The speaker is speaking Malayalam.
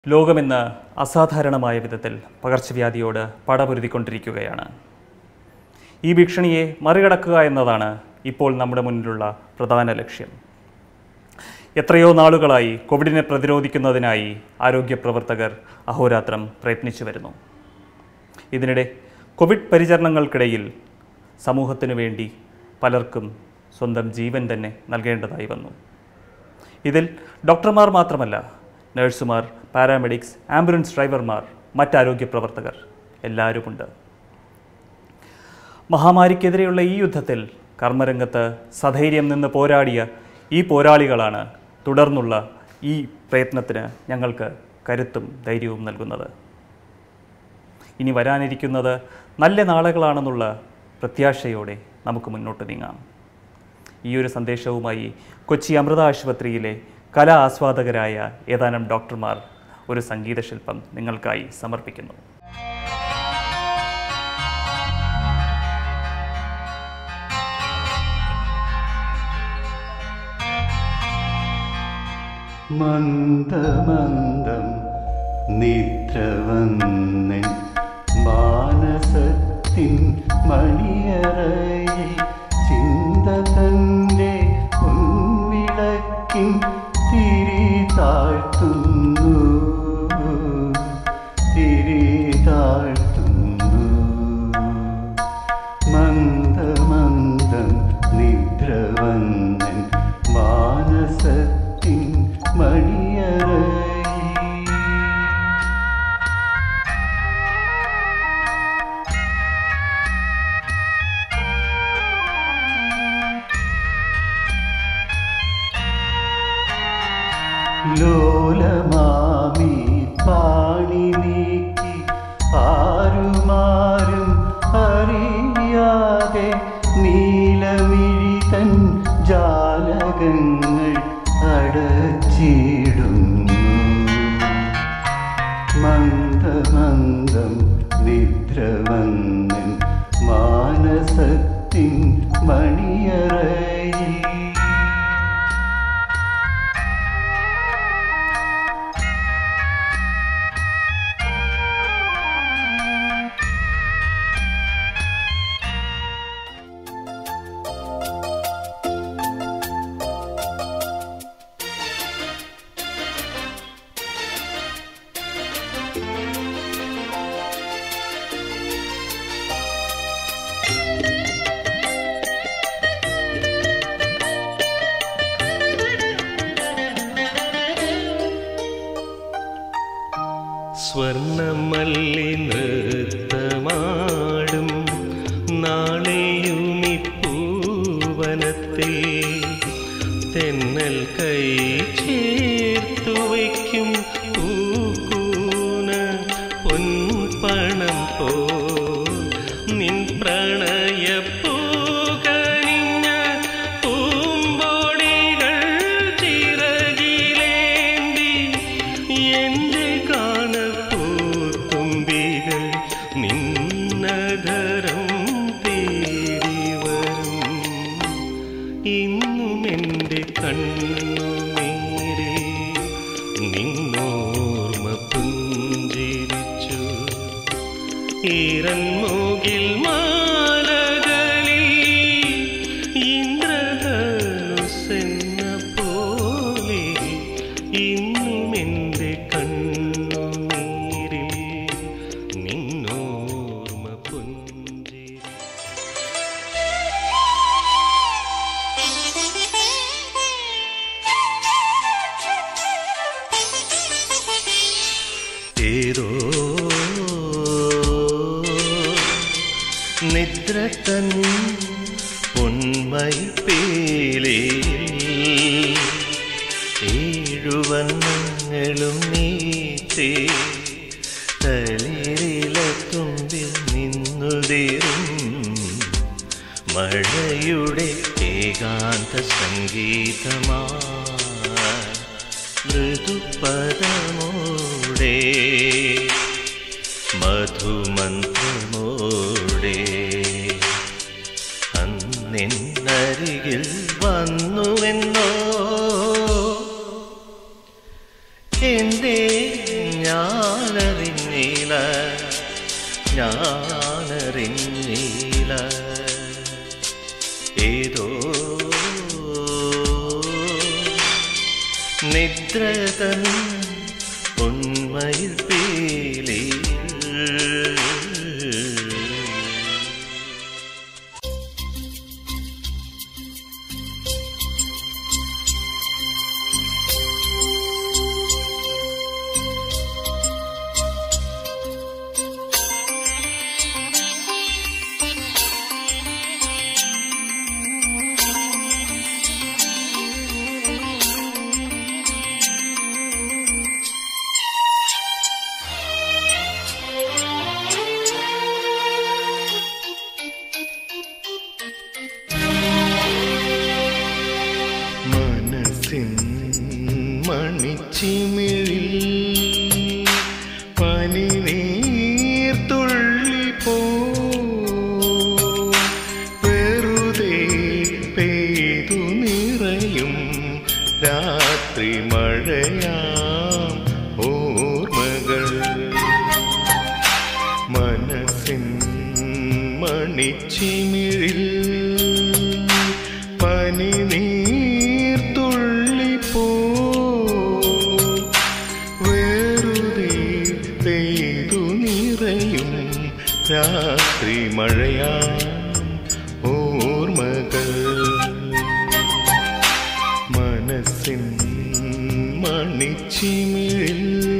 ലോകമിന്ന് അസാധാരണമായ വിധത്തിൽ പകർച്ചവ്യാധിയോട് പടപൊരുതിക്കൊണ്ടിരിക്കുകയാണ് ഈ ഭീഷണിയെ മറികടക്കുക എന്നതാണ് ഇപ്പോൾ നമ്മുടെ മുന്നിലുള്ള പ്രധാന ലക്ഷ്യം എത്രയോ നാളുകളായി കോവിഡിനെ പ്രതിരോധിക്കുന്നതിനായി ആരോഗ്യ പ്രവർത്തകർ അഹോരാത്രം പ്രയത്നിച്ചു വരുന്നു ഇതിനിടെ കോവിഡ് പരിചരണങ്ങൾക്കിടയിൽ സമൂഹത്തിനു വേണ്ടി പലർക്കും സ്വന്തം ജീവൻ തന്നെ നൽകേണ്ടതായി വന്നു ഇതിൽ ഡോക്ടർമാർ മാത്രമല്ല നഴ്സുമാർ പാരാമെഡിക്സ് ആംബുലൻസ് ഡ്രൈവർമാർ മറ്റാരോഗ്യ പ്രവർത്തകർ എല്ലാവരുമുണ്ട് മഹാമാരിക്കെതിരെയുള്ള ഈ യുദ്ധത്തിൽ കർമ്മരംഗത്ത് സധൈര്യം നിന്ന് പോരാടിയ ഈ പോരാളികളാണ് തുടർന്നുള്ള ഈ പ്രയത്നത്തിന് ഞങ്ങൾക്ക് കരുത്തും ധൈര്യവും നൽകുന്നത് ഇനി വരാനിരിക്കുന്നത് നല്ല നാളുകളാണെന്നുള്ള പ്രത്യാശയോടെ നമുക്ക് മുന്നോട്ട് നീങ്ങാം ഈ ഒരു സന്ദേശവുമായി കൊച്ചി അമൃത ആശുപത്രിയിലെ കലാ ആസ്വാദകരായ ഏതാനും ഡോക്ടർമാർ ഒരു സംഗീത ശില്പം നിങ്ങൾക്കായി സമർപ്പിക്കുന്നു മന്ദമന്ദം നിദ്രവന്നൻ മാനസത്തിൻ മണിയറയിൽ ചിന്ത തന്റെ പൊൻവിളക്കിൻ തിരി താഴ്ത്തുന്നു തിരി താഴ്ത്തുന്നു മന്ദമന്ദം നിദ്രവന്നൻ മാനസത്തിൻ മണിയറയിൽ ലോലമാമി പാണി നീക്കി ആരുമാരും അറിയാതെ നീലമിഴിതൻ ജാലകങ്ങൾ അടച്ചിടുന്നു മന്ദമന്ദം നിദ്രവന്നൻ മാനസത്തിൻ മണിയറയിൽ സ്വർണമല്ലി നൃത്തമാടും നാളെയുമി പൂവനത്തിൽ തെന്നൽ കൈ ചേർത്തു വയ്ക്കും പൂക്കൂന പൊൻപണം പോ നിൻ പ്രണയ പൂകനിഞ്ഞ പൂമ്പോടികൾ ചിറകിലേന്തി എന്റെ കാണപ്പൂത്തുമ്പികൾ നിന്നധരം തേടി വരും ഇന്നും എൻ്റെ കണ്ണു നേരെ നിന്നോർമ്മ പുഞ്ചിരിച്ചു ഈറൻമൂകിൽ മാലകളിൽ ഇന്ദ്രധനുസെന്ന പോലെ ഇന്നും എൻ്റെ കണ്ണുനീരിൽ നിന്നോർമ്മ പുഞ്ചിരി ഏതോ നിദ്ര തൻ പൊന്മൈ പേലേ ഏഴുവണ്ണങ്ങളും നീച്ചേ തളിരില തുമ്പിൽ നിന്നുതേറും മഴയുടെ ഏകാന്ത സംഗീതമാ മൃദുപദമോടെ മധുമന്ത്രമോടെ അന്നിന്നരികിൽ വന്നുവെന്നോ എന്തേ ഞാനറിഞ്ഞില്ല ഏതോ നിദ്രതൻ ഉണ്മയിൽ പീലി മനസ്സിൻ മണിച്ചിമിഴിൽ പനി നീർത്തുള്ളി പോ വെറുതെ പെയ്തു നിറയും രാത്രി മഴയാം ഓർമ്മകൾ മനസ്സിൻ മണിച്ചിമിഴിൽ പനി നീർത്തുള്ളിപ്പോ വെറുതെ പെയ്തു നിറയും രാത്രി മഴയാ ഓർമ്മകൾ മനസ്സിൻ മണിച്ചിമിഴിൽ